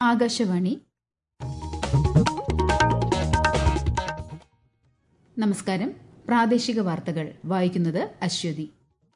ആകാശവാണി നമസ്കാരം പ്രാദേശിക വാർത്തകൾ വായിക്കുന്നത് അശ്വതി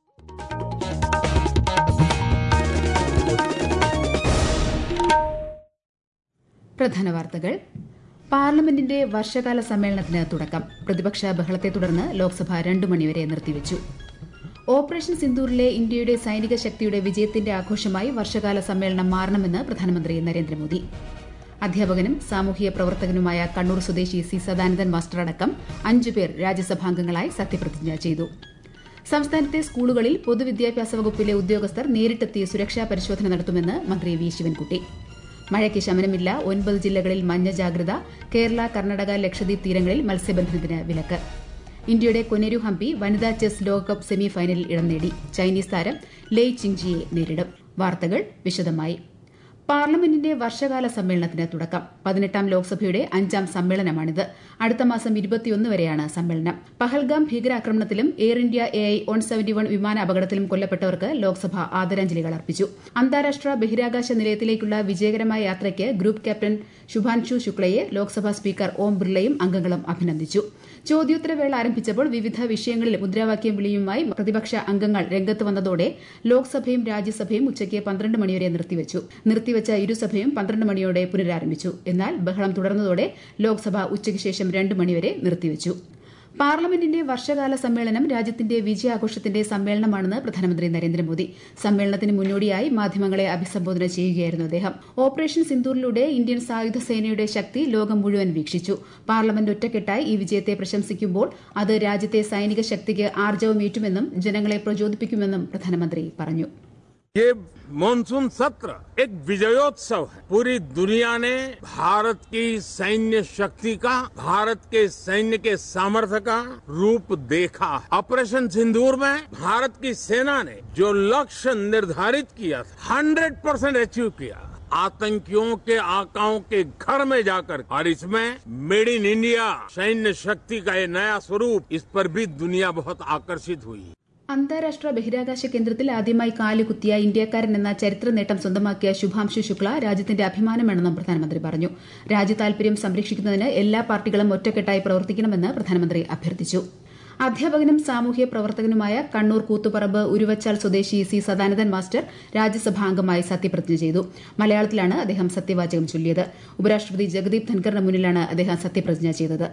പ്രധാന വാർത്തകൾ പാർലമെന്റിന്റെ വർഷകാല സമ്മേളനത്തിന് തുടക്കം പ്രതിപക്ഷ ബഹളത്തെ തുടർന്ന് ലോക്സഭ രണ്ടു മണിവരെ നിർത്തിവച്ചു ഓപ്പറേഷൻ സിന്ദൂറിലെ ഇന്ത്യയുടെ സൈനിക ശക്തിയുടെ വിജയത്തിന്റെ ആഘോഷമായി വർഷകാല സമ്മേളനം മാറണമെന്ന് പ്രധാനമന്ത്രി നരേന്ദ്രമോദി അധ്യാപകനും സാമൂഹിക പ്രവർത്തകനുമായ കണ്ണൂർ സ്വദേശി സി സദാനന്ദൻ മാസ്റ്റർ അടക്കം അഞ്ചുപേർ രാജ്യസഭാംഗങ്ങളായി സത്യപ്രതിജ്ഞ ചെയ്തു സംസ്ഥാനത്തെ സ്കൂളുകളിൽ പൊതുവിദ്യാഭ്യാസ വകുപ്പിലെ ഉദ്യോഗസ്ഥർ നേരിട്ടെത്തി സുരക്ഷാ പരിശോധന നടത്തുമെന്ന് മന്ത്രി വി ശിവൻകുട്ടി മഴയ്ക്ക് ശമനമില്ല ഒൻപത് ജില്ലകളിൽ മഞ്ഞ ജാഗ്രത കേരള കർണാടക ലക്ഷദ്വീപ് തീരങ്ങളിൽ മത്സ്യബന്ധനത്തിന് വിലക്ക് ഇന്ത്യയുടെ കൊനെരു ഹംപി വനിതാ ചെസ് ലോകകപ്പ് സെമി ഫൈനലിൽ ഇടം നേടി ചൈനീസ് താരം ലെയ് ചിങ്ജിയെ നേരിടും വാർത്തകൾ വിശദമായി പാർലമെന്റിന്റെ വർഷകാല സമ്മേളനത്തിന് തുടക്കം പതിനെട്ടാം ലോക്സഭയുടെ അഞ്ചാം സമ്മേളനമാണിത് അടുത്ത മാസം ഇരുപത്തിയൊന്ന് വരെയാണ് സമ്മേളനം പഹൽഗാം ഭീകരാക്രമണത്തിലും Air India A I one seventy one വിമാന അപകടത്തിലും കൊല്ലപ്പെട്ടവർക്ക് ലോക്സഭ ആദരാഞ്ജലികൾ അർപ്പിച്ചു അന്താരാഷ്ട്ര ബഹിരാകാശ നിലയത്തിലേക്കുള്ള വിജയകരമായ യാത്രയ്ക്ക് ഗ്രൂപ്പ് ക്യാപ്റ്റൻ ശുഭാൻഷു ശുക്ലയെ ലോക്സഭാ സ്പീക്കർ ഓം ബിർളയും അംഗങ്ങളും അഭിനന്ദിച്ചു ചോദ്യോത്തരവേള ആരംഭിച്ചപ്പോൾ വിവിധ വിഷയങ്ങളിൽ മുദ്രാവാക്യം വിളിയുമായി പ്രതിപക്ഷ അംഗങ്ങൾ രംഗത്ത് വന്നതോടെ ലോക്സഭയും രാജ്യസഭയും ഉച്ചയ്ക്ക് പന്ത്രണ്ട് മണിവരെ നിർത്തിവച്ചു നിർത്തിവച്ച ഇരുസഭയും പന്ത്രണ്ട് മണിയോടെ പുനരാരംഭിച്ചു എന്നാൽ ബഹളം തുടർന്നതോടെ ലോക്സഭ ഉച്ചയ്ക്ക് ശേഷം രണ്ട് മണിവരെ നിർത്തിവച്ചു പാർലമെന്റിന്റെ വർഷകാല സമ്മേളനം രാജ്യത്തിന്റെ വിജയാഘോഷത്തിന്റെ സമ്മേളനമാണെന്ന് പ്രധാനമന്ത്രി നരേന്ദ്രമോദി സമ്മേളനത്തിന് മുന്നോടിയായി മാധ്യമങ്ങളെ അഭിസംബോധന ചെയ്യുകയായിരുന്നു അദ്ദേഹം ഓപ്പറേഷൻ സിന്ദൂറിലൂടെ ഇന്ത്യൻ സായുധ സേനയുടെ ശക്തി ലോകം മുഴുവൻ വീക്ഷിച്ചു പാർലമെന്റ് ഒറ്റക്കെട്ടായി ഈ വിജയത്തെ പ്രശംസിക്കുമ്പോൾ അത് രാജ്യത്തെ സൈനിക ശക്തിക്ക് ആർജവമേറ്റുമെന്നും ജനങ്ങളെ പ്രചോദിപ്പിക്കുമെന്നും പ്രധാനമന്ത്രി പറഞ്ഞു ये मानसून सत्र एक विजयोत्सव है पूरी दुनिया ने भारत की सैन्य शक्ति का भारत के सैन्य के सामर्थ्य का रूप देखा ऑपरेशन सिंदूर में भारत की सेना ने जो लक्ष्य निर्धारित किया था हंड्रेड परसेंट अचीव किया आतंकियों के आकाओं के घर में जाकर और इसमें मेड इन इंडिया सैन्य शक्ति का ये नया स्वरूप इस पर भी दुनिया बहुत आकर्षित हुई അന്താരാഷ്ട്ര ബഹിരാകാശ കേന്ദ്രത്തിൽ ആദ്യമായി കാലുകുത്തിയ ഇന്ത്യക്കാരൻ എന്ന ചരിത്ര നേട്ടം സ്വന്തമാക്കിയ ശുഭാംശു ശുക്ല രാജ്യത്തിന്റെ അഭിമാനമാണെന്നും പ്രധാനമന്ത്രി പറഞ്ഞു രാജ്യതാൽപര്യം സംരക്ഷിക്കുന്നതിന് എല്ലാ പാർട്ടികളും ഒറ്റക്കെട്ടായി പ്രവർത്തിക്കണമെന്ന് പ്രധാനമന്ത്രി അഭ്യർത്ഥിച്ചു അധ്യാപകനും സാമൂഹ്യ പ്രവർത്തകനുമായ കണ്ണൂർ കൂത്തുപറമ്പ് ഉരുവച്ചാൽ സ്വദേശി സി സദാനന്ദൻ മാസ്റ്റർ രാജ്യസഭാംഗമായി സത്യപ്രതിജ്ഞ ചെയ്തു മലയാളത്തിലാണ് അദ്ദേഹം സത്യവാചകം ചൊല്ലിയത് ഉപരാഷ്ട്രപതി ജഗദീപ് ധൻഖറിന് മുന്നിലാണ് അദ്ദേഹം സത്യപ്രതിജ്ഞ ചെയ്തത്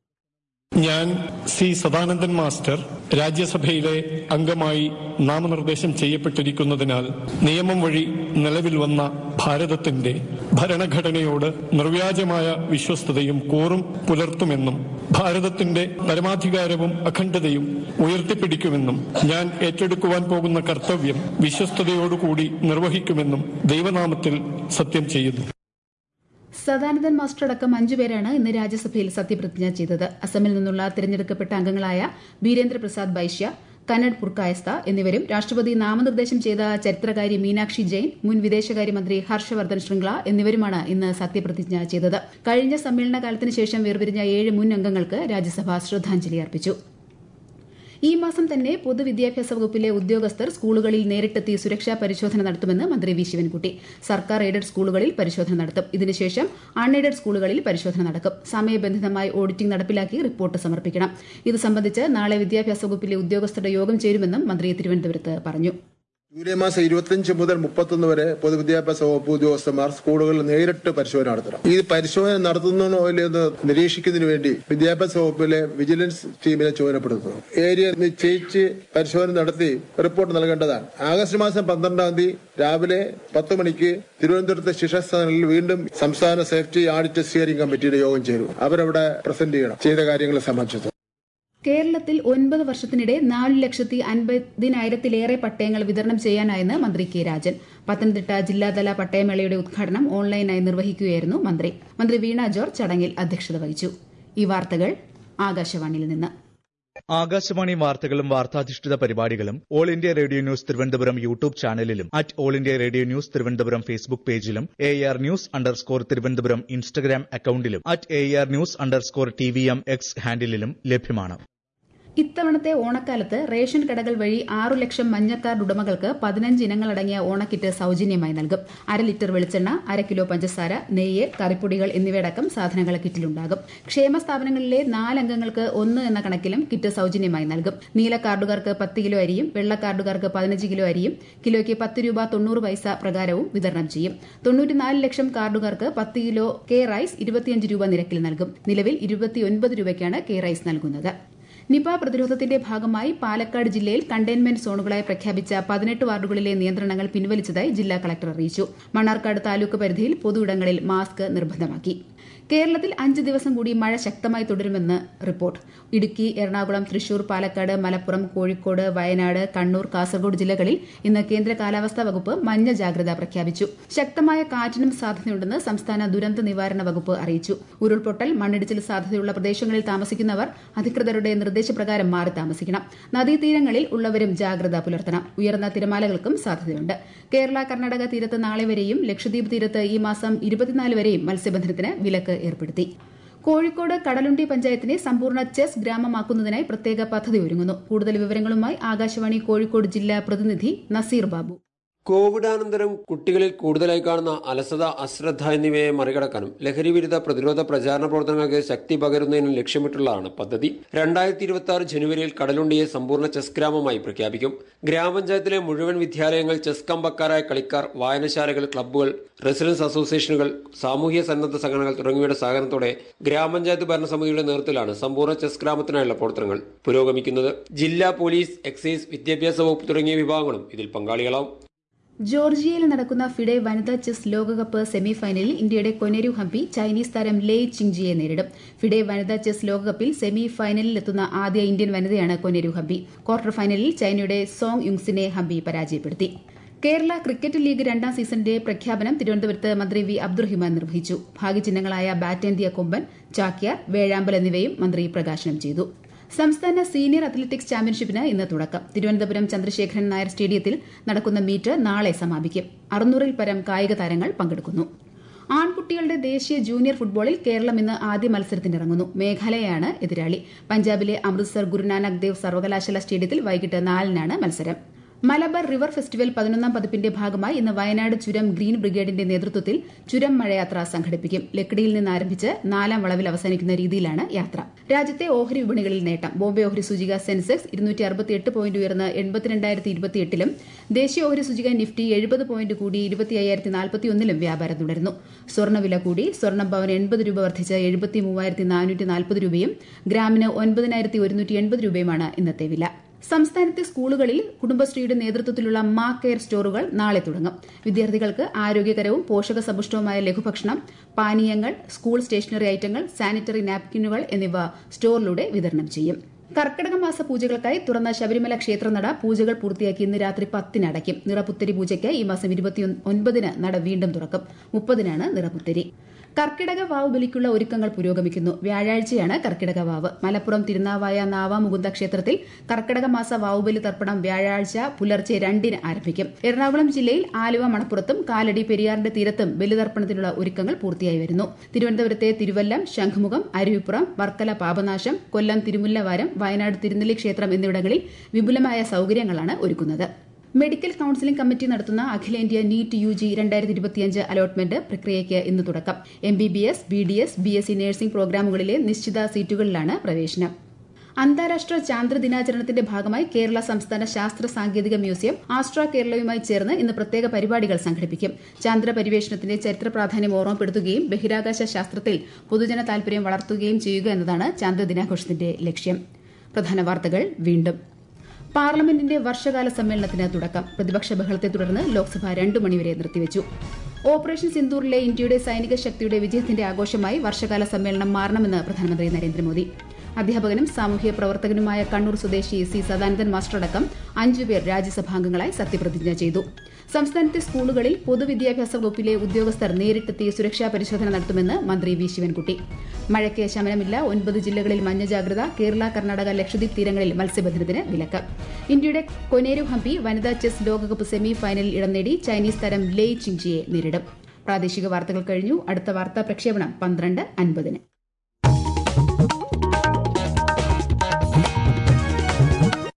ഞാൻ സി സദാനന്ദൻ മാസ്റ്റർ രാജ്യസഭയിലെ അംഗമായി നാമനിർദ്ദേശം ചെയ്യപ്പെട്ടിരിക്കുന്നതിനാൽ നിയമം വഴി നിലവിൽ വന്ന ഭാരതത്തിന്റെ ഭരണഘടനയോട് നിർവ്യാജമായ വിശ്വസ്തതയും കൂറും പുലർത്തുമെന്നും ഭാരതത്തിന്റെ പരമാധികാരവും അഖണ്ഡതയും ഉയർത്തിപ്പിടിക്കുമെന്നും ഞാൻ ഏറ്റെടുക്കുവാൻ പോകുന്ന കർത്തവ്യം വിശ്വസ്തയോടുകൂടി നിർവഹിക്കുമെന്നും ദൈവനാമത്തിൽ സത്യം ചെയ്യുന്നു സദാനന്ദൻ മാസ്റ്റർ അടക്കം അഞ്ചുപേരാണ് ഇന്ന് രാജ്യസഭയിൽ സത്യപ്രതിജ്ഞ ചെയ്തത് അസമിൽ നിന്നുള്ള തിരഞ്ഞെടുക്കപ്പെട്ട അംഗങ്ങളായ ബീരേന്ദ്ര പ്രസാദ് ബൈശ്യ കന്നഡ് പുർക്കായസ്ത എന്നിവരും രാഷ്ട്രപതി നാമനിർദ്ദേശം ചെയ്ത ചരിത്രകാരി മീനാക്ഷി ജെയിൻ മുൻ വിദേശകാര്യമന്ത്രി ഹർഷവർദ്ധൻ ശൃംഗ്ല എന്നിവരുമാണ് ഇന്ന് സത്യപ്രതിജ്ഞ ചെയ്തത് കഴിഞ്ഞ സമ്മേളനകാലത്തിന് ശേഷം വേർപിരിഞ്ഞ ഏഴ് മുൻ അംഗങ്ങൾക്ക് രാജ്യസഭ ശ്രദ്ധാഞ്ജലി അർപ്പിച്ചു ഈ മാസം തന്നെ പൊതുവിദ്യാഭ്യാസ വകുപ്പിലെ ഉദ്യോഗസ്ഥർ സ്കൂളുകളിൽ നേരിട്ടെത്തി സുരക്ഷാ പരിശോധന നടത്തുമെന്ന് മന്ത്രി വി ശിവൻകുട്ടി സർക്കാർ എയ്ഡഡ് സ്കൂളുകളിൽ പരിശോധന നടത്തും ഇതിനുശേഷം അൺ എയ്ഡഡ് സ്കൂളുകളിൽ പരിശോധന നടക്കും സമയബന്ധിതമായി ഓഡിറ്റിംഗ് നടപ്പിലാക്കി റിപ്പോർട്ട് സമർപ്പിക്കണം ഇത് സംബന്ധിച്ച് നാളെ വിദ്യാഭ്യാസ വകുപ്പിലെ ഉദ്യോഗസ്ഥരുടെ യോഗം ചേരുമെന്നും മന്ത്രി തിരുവനന്തപുരത്ത് പറഞ്ഞു ജൂലൈ മാസം ഇരുപത്തിയഞ്ച് മുതൽ മുപ്പത്തൊന്ന് വരെ പൊതുവിദ്യാഭ്യാസ വകുപ്പ് ഉദ്യോഗസ്ഥന്മാർ സ്കൂളുകളിൽ നേരിട്ട് പരിശോധന നടത്തണം ഈ പരിശോധന നടത്തുന്നോ ഇല്ലെന്ന് നിരീക്ഷിക്കുന്നതിന് വേണ്ടി വിദ്യാഭ്യാസ വകുപ്പിലെ വിജിലൻസ് ടീമിനെ ചുമതലപ്പെടുത്തുന്നു ഏരിയ നിശ്ചയിച്ച് പരിശോധന നടത്തി റിപ്പോർട്ട് നൽകേണ്ടതാണ് ആഗസ്റ്റ് മാസം പന്ത്രണ്ടാം തീയതി രാവിലെ പത്ത് മണിക്ക് തിരുവനന്തപുരത്തെ ശിക്ഷാസ്ഥാനിൽ വീണ്ടും സംസ്ഥാന സേഫ്റ്റി ആഡിറ്റ് സ്റ്റിയറിംഗ് കമ്മിറ്റിയുടെ യോഗം ചേരും അവരവിടെ പ്രസന്റ് ചെയ്യണം ചെയ്ത കാര്യങ്ങളെ സംബന്ധിച്ചത് കേരളത്തിൽ ഒൻപത് വർഷത്തിനിടെ നാല് ലക്ഷത്തി അൻപതിനായിരത്തിലേറെ പട്ടയങ്ങൾ വിതരണം ചെയ്യാനായെന്ന് മന്ത്രി കെ രാജൻ പത്തനംതിട്ട ജില്ലാതല പട്ടയമേളയുടെ ഉദ്ഘാടനം ഓൺലൈനായി നിർവഹിക്കുകയായിരുന്നു മന്ത്രി മന്ത്രി വീണ ജോർജ് ചടങ്ങിൽ അധ്യക്ഷത വഹിച്ചു ഈ വാർത്തകൾ ആകാശവാണിയിൽ നിന്ന് ആകാശവാണി വാർത്തകളും വാർത്താധിഷ്ഠിത പരിപാടികളും All India Radio news Thiruvananthapuram YouTube ചാനലിലും at All India Radio news Thiruvananthapuram Facebook പേജിലും A R news underscore Thiruvananthapuram Instagram അക്കൌണ്ടിലും at A R news underscore T V M X ഹാൻഡിലും ലഭ്യമാണ് ഇത്തവണത്തെ ഓണക്കാലത്ത് റേഷൻ കടകൾ വഴി ആറു ലക്ഷം മഞ്ഞക്കാർഡ് ഉടമകൾക്ക് പതിനഞ്ച് ഇനങ്ങളടങ്ങിയ ഓണക്കിറ്റ് സൌജന്യമായി നൽകും അര ലിറ്റർ വെളിച്ചെണ്ണ അര കിലോ പഞ്ചസാര നെയ്യ് കറിപ്പൊടികൾ എന്നിവയടക്കം സാധനങ്ങൾ കിറ്റിലുണ്ടാകും ക്ഷേമ സ്ഥാപനങ്ങളിലെ നാലംഗങ്ങൾക്ക് ഒന്ന് എന്ന കണക്കിലും കിറ്റ് സൌജന്യമായി നൽകും നീല കാർഡുകാർക്ക് പത്ത് കിലോ അരിയും വെള്ള കാർഡുകാർക്ക് പതിനഞ്ച് കിലോ അരിയും കിലോയ്ക്ക് പത്ത് രൂപ തൊണ്ണൂറ് പൈസ പ്രകാരവും വിതരണം ചെയ്യും തൊണ്ണൂറ്റിനാല് ലക്ഷം കാർഡുകാർക്ക് പത്ത് കിലോ കെ റൈസ് ഇരുപത്തിയഞ്ച് രൂപ നിരക്കിൽ നൽകും നിലവിൽ ഇരുപത്തിയൊൻപത് രൂപയ്ക്കാണ് കെ റൈസ് നൽകുന്നത് നിപ പ്രതിരോധത്തിന്റെ ഭാഗമായി പാലക്കാട് ജില്ലയിൽ കണ്ടെയ്ൻമെന്റ് സോണുകളായി പ്രഖ്യാപിച്ച പതിനെട്ട് വാർഡുകളിലെ നിയന്ത്രണങ്ങൾ പിൻവലിച്ചതായി ജില്ലാ കളക്ടർ അറിയിച്ചു മണ്ണാർക്കാട് താലൂക്ക് പരിധിയിൽ പൊതുയിടങ്ങളിൽ മാസ്ക് നിർബന്ധമാക്കി കേരളത്തിൽ അഞ്ച് ദിവസം കൂടി മഴ ശക്തമായി തുടരുമെന്ന് റിപ്പോർട്ട് ഇടുക്കി എറണാകുളം തൃശൂർ പാലക്കാട് മലപ്പുറം കോഴിക്കോട് വയനാട് കണ്ണൂർ കാസർഗോഡ് ജില്ലകളിൽ ഇന്ന് കേന്ദ്ര കാലാവസ്ഥാ വകുപ്പ് മഞ്ഞ ജാഗ്രത പ്രഖ്യാപിച്ചു ശക്തമായ കാറ്റിനും സാധ്യതയുണ്ടെന്ന് സംസ്ഥാന ദുരന്ത നിവാരണ വകുപ്പ് അറിയിച്ചു ഉരുൾപൊട്ടൽ മണ്ണിടിച്ചിൽ സാധ്യതയുള്ള പ്രദേശങ്ങളിൽ താമസിക്കുന്നവർ അധികൃതരുടെ നിർദ്ദേശപ്രകാരം മാറി താമസിക്കണം നദീതീരങ്ങളിൽ ഉള്ളവരും ജാഗ്രത പുലർത്തണം ഉയർന്ന തിരമാലകൾക്കും സാധ്യതയുണ്ട് കേരള കർണാടക തീരത്ത് നാളെ വരെയും ലക്ഷദ്വീപ് തീരത്ത് ഈ മാസം ഇരുപത്തിനാല് വരെയും മത്സ്യബന്ധനത്തിന് വിലക്ക് ഏർപ്പെടുത്തി കോഴിക്കോട് കടലുണ്ടി പഞ്ചായത്തിനെ സമ്പൂർണ്ണ ചെസ് ഗ്രാമമാക്കുന്നതിനായി പ്രത്യേക പദ്ധതി ഒരുങ്ങുന്നു കൂടുതൽ വിവരങ്ങളുമായി ആകാശവാണി കോഴിക്കോട് ജില്ലാ പ്രതിനിധി നസീർ ബാബു കോവിഡാനന്തരം കുട്ടികളിൽ കൂടുതലായി കാണുന്ന അലസത അശ്രദ്ധ എന്നിവയെ മറികടക്കാനും ലഹരി വിരുദ്ധ പ്രതിരോധ പ്രചാരണ പ്രവർത്തനങ്ങൾക്ക് ശക്തി പകരുന്നതിനും ലക്ഷ്യമിട്ടുള്ളതാണ് പദ്ധതി രണ്ടായിരത്തി ഇരുപത്തി ആറ് ജനുവരിയിൽ കടലുണ്ടിയെ സമ്പൂർണ്ണ ചെസ് ഗ്രാമമായി പ്രഖ്യാപിക്കും ഗ്രാമപഞ്ചായത്തിലെ മുഴുവൻ വിദ്യാലയങ്ങൾ ചെസ് കമ്പക്കാരായ കളിക്കാർ വായനശാലകൾ ക്ലബ്ബുകൾ റെസിഡൻസ് അസോസിയേഷനുകൾ സാമൂഹ്യ സന്നദ്ധ സംഘടനകൾ തുടങ്ങിയവയുടെ സഹകരണത്തോടെ ഗ്രാമപഞ്ചായത്ത് ഭരണസമിതിയുടെ നേതൃത്വത്തിലാണ് സമ്പൂർണ്ണ ചെസ് ഗ്രാമത്തിനായുള്ള പ്രവർത്തനങ്ങൾ പുരോഗമിക്കുന്നത് ജില്ലാ പോലീസ് എക്സൈസ് വിദ്യാഭ്യാസ വകുപ്പ് തുടങ്ങിയ വിഭാഗങ്ങളും ഇതിൽ പങ്കാളികളാവും ജോർജിയയിൽ നടക്കുന്ന ഫിഡെ വനിതാ ചെസ് ലോകകപ്പ് സെമിഫൈനലിൽ ഇന്ത്യയുടെ കൊനെരു ഹംപി ചൈനീസ് താരം ലേയ് ചിങ്ജിയെ നേരിടും ഫിഡെ വനിതാ ചെസ് ലോകകപ്പിൽ സെമി ഫൈനലിലെത്തുന്ന ആദ്യ ഇന്ത്യൻ വനിതയാണ് കൊനെരു ഹംപി ക്വാർട്ടർ ഫൈനലിൽ ചൈനയുടെ സോങ് യുങ്സിനെ ഹംപി പരാജയപ്പെടുത്തി കേരള ക്രിക്കറ്റ് ലീഗ് രണ്ടാം സീസണിന്റെ പ്രഖ്യാപനം തിരുവനന്തപുരത്ത് മന്ത്രി വി അബ്ദുറഹിമാൻ നിർവഹിച്ചു ഭാഗ്യചിഹ്നങ്ങളായ ബാറ്റേന്ത്യ കൊമ്പൻ ചാക്യാർ വേഴാമ്പൽ എന്നിവയും മന്ത്രി പ്രകാശനം ചെയ്തു സംസ്ഥാന സീനിയർ അത്ലറ്റിക്സ് ചാമ്പ്യൻഷിപ്പിന് ഇന്ന് തുടക്കം തിരുവനന്തപുരം ചന്ദ്രശേഖരൻ നായർ സ്റ്റേഡിയത്തിൽ നടക്കുന്ന മീറ്റ് നാളെ സമാപിക്കും അറുന്നൂറിൽ പരം കായിക താരങ്ങൾ പങ്കെടുക്കുന്നു ആൺകുട്ടികളുടെ ദേശീയ ജൂനിയർ ഫുട്ബോളിൽ കേരളം ഇന്ന് ആദ്യ മത്സരത്തിനിറങ്ങുന്നു മേഘാലയയാണ് എതിരാളി പഞ്ചാബിലെ അമൃത്സർ ഗുരുനാനക് ദേവ് സർവകലാശാല സ്റ്റേഡിയത്തിൽ വൈകിട്ട് നാലിനാണ് മത്സരം മലബാർ റിവർ ഫെസ്റ്റിവൽ പതിനൊന്നാം പതിപ്പിന്റെ ഭാഗമായി ഇന്ന് വയനാട് ചുരം ഗ്രീൻ ബ്രിഗേഡിന്റെ നേതൃത്വത്തിൽ ചുരം മഴയാത്ര സംഘടിപ്പിക്കും ലക്കിടിയിൽ നിന്ന് ആരംഭിച്ച് നാലാം വളവിൽ അവസാനിക്കുന്ന രീതിയിലാണ് യാത്ര രാജ്യത്തെ ഓഹരി വിപണികളിൽ നേട്ടം ബോംബെ ഓഹരി സൂചിക സെൻസെക്സ് ഇരുന്നൂറ്റി അറുപത്തിയെട്ട് പോയിന്റ് ഉയർന്ന് എൺപത്തിരണ്ടായിരത്തി ഇരുപത്തിയെട്ടിലും ദേശീയ ഓഹരി സൂചിക നിഫ്റ്റി എഴുപത് പോയിന്റ് കൂടി ഇരുപത്തി അയ്യായിരത്തി നാൽപ്പത്തിയൊന്നിലും വ്യാപാരം തുടരുന്നു സ്വർണ്ണവില കൂടി സ്വർണ്ണം പവൻ എൺപത് രൂപ വർദ്ധിച്ച് എഴുപത്തി മൂവായിരത്തി നാനൂറ്റി നാൽപ്പത് രൂപയും ഗ്രാമിന് ഒൻപതിനായിരത്തി ഒരുന്നൂറ്റി എൺപത് രൂപയുമാണ് ഇന്നത്തെ വില സംസ്ഥാനത്തെ സ്കൂളുകളിൽ കുടുംബശ്രീയുടെ നേതൃത്വത്തിലുള്ള മാ കെയർ സ്റ്റോറുകൾ നാളെ തുടങ്ങും വിദ്യാർത്ഥികൾക്ക് ആരോഗ്യകരവും പോഷകസമ്പുഷ്ടവുമായ ലഘുഭക്ഷണം പാനീയങ്ങൾ സ്കൂൾ സ്റ്റേഷനറി ഐറ്റങ്ങൾ സാനിറ്ററി നാപ്കിനുകൾ എന്നിവ സ്റ്റോറിലൂടെ വിതരണം ചെയ്യും കർക്കിടക മാസ പൂജകൾക്കായി തുറന്ന ശബരിമല ക്ഷേത്രനട പൂജകൾ പൂർത്തിയാക്കി ഇന്ന് രാത്രി പത്തിന് അടയ്ക്കും നിറപുത്തരി പൂജയ്ക്ക് ഈ മാസം ഇരുപത്തി ഒൻപതിന് നട വീണ്ടും തുറക്കും മുപ്പതിനാണ് നിറപുത്തരി കർക്കിടക വാവ് ബലിക്കുള്ള ഒരുക്കങ്ങൾ പുരോഗമിക്കുന്നു വ്യാഴാഴ്ചയാണ് കർക്കിടക വാവ് മലപ്പുറം തിരുനാവായ നാവാമുകുന്ദ ക്ഷേത്രത്തിൽ കർക്കിടക മാസ വാവുബലി തർപ്പണം വ്യാഴാഴ്ച പുലർച്ചെ രണ്ടിന് ആരംഭിക്കും എറണാകുളം ജില്ലയിൽ ആലുവ മണപ്പുറത്തും കാലടി പെരിയാറിന്റെ തീരത്തും ബലിതർപ്പണത്തിനുള്ള ഒരുക്കങ്ങൾ പൂർത്തിയായി വരുന്നു തിരുവനന്തപുരത്തെ തിരുവല്ലം ശംഖുമുഖം അരുവിപ്പുറം വർക്കല പാപനാശം കൊല്ലം തിരുമുല്ലവാരം വയനാട് തിരുനെല്ലി ക്ഷേത്രം എന്നിവിടങ്ങളിൽ വിപുലമായ സൌകര്യങ്ങളാണ് ഒരുക്കുന്നത് മെഡിക്കൽ കൌൺസിലിംഗ് കമ്മിറ്റി നടത്തുന്ന അഖിലേന്ത്യാ നീറ്റ് യു ജി രണ്ടായിരത്തി ഇരുപത്തിയഞ്ച് അലോട്ട്മെന്റ് പ്രക്രിയയ്ക്ക് ഇന്ന് തുടക്കം M B B S B D S B S C nursing പ്രോഗ്രാമുകളിലെ നിശ്ചിത സീറ്റുകളിലാണ് പ്രവേശനം അന്താരാഷ്ട്ര ചാന്ദ്ര ദിനാചരണത്തിന്റെ ഭാഗമായി കേരള സംസ്ഥാന ശാസ്ത്ര സാങ്കേതിക മ്യൂസിയം ആസ്ട്ര കേരളയുമായി ചേർന്ന് ഇന്ന് പ്രത്യേക പരിപാടികൾ സംഘടിപ്പിക്കും ചാന്ദ്ര പരിവേഷണത്തിന്റെ ചരിത്ര പ്രാധാന്യം ഓർമ്മപ്പെടുത്തുകയും ബഹിരാകാശ ശാസ്ത്രത്തിൽ പൊതുജന താൽപര്യം വളർത്തുകയും ചെയ്യുക എന്നതാണ് ചാന്ദ്ര ദിനാഘോഷത്തിന്റെ ലക്ഷ്യം പ്രധാന വാർത്തകൾ വീണ്ടും പാർലമെന്റിന്റെ വർഷകാല സമ്മേളനത്തിന് തുടക്കം പ്രതിപക്ഷ ബഹളത്തെ തുടർന്ന് ലോക്സഭ രണ്ടു മണിവരെ നിർത്തിവച്ചു ഓപ്പറേഷൻ സിന്ദൂറിലെ ഇന്ത്യയുടെ സൈനിക ശക്തിയുടെ വിജയത്തിന്റെ ആഘോഷമായി വർഷകാല സമ്മേളനം മാറണമെന്ന് പ്രധാനമന്ത്രി നരേന്ദ്രമോദി അധ്യാപകനും സാമൂഹ്യ പ്രവർത്തകനുമായ കണ്ണൂർ സ്വദേശി സി സദാനന്ദൻ മാസ്റ്റർ അടക്കം അഞ്ചുപേർ രാജ്യസഭാംഗങ്ങളായി സത്യപ്രതിജ്ഞ ചെയ്തു സംസ്ഥാനത്തെ സ്കൂളുകളിൽ പൊതുവിദ്യാഭ്യാസ വകുപ്പിലെ ഉദ്യോഗസ്ഥർ നേരിട്ടെത്തി സുരക്ഷാ പരിശോധന നടത്തുമെന്ന് മന്ത്രി വി ശിവൻകുട്ടി മഴയ്ക്ക് ശമനമില്ല ഒൻപത് ജില്ലകളിൽ മഞ്ഞ ജാഗ്രത കേരള കർണാടക ലക്ഷദ്വീപ് തീരങ്ങളിൽ മത്സ്യബന്ധനത്തിന് വിലക്ക് ഇന്ത്യയുടെ കൊനേരു ഹംപി വനിതാ ചെസ് ലോകകപ്പ് സെമി ഫൈനലിൽ ഇടം നേടി ചൈനീസ് താരം ലേയ് ചിങ്ജിയെ നേരിടും പ്രാദേശിക വാർത്തകൾ കഴിഞ്ഞു അടുത്ത വാർത്താ പ്രക്ഷേപണം പന്ത്രണ്ട് അൻപതിന്